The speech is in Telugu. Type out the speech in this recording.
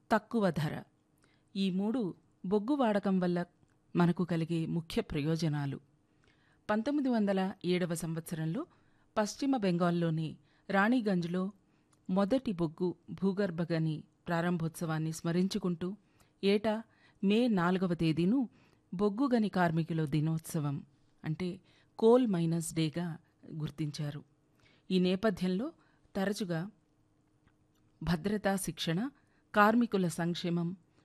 తక్కువ ధర ఈ మూడు బొగ్గు వాడకం వల్ల మనకు కలిగే ముఖ్య ప్రయోజనాలు పంతొమ్మిది వందల ఏడవ సంవత్సరంలో పశ్చిమ బెంగాల్లోని రాణిగంజ్లో మొదటి బొగ్గు భూగర్భ గని ప్రారంభోత్సవాన్ని స్మరించుకుంటూ ఏటా మే నాలుగవ తేదీను బొగ్గు గని కార్మికుల దినోత్సవం అంటే కోల్ మైనస్ డేగా గుర్తించారు ఈ నేపథ్యంలో తరచుగా భద్రతా శిక్షణ కార్మికుల సంక్షేమం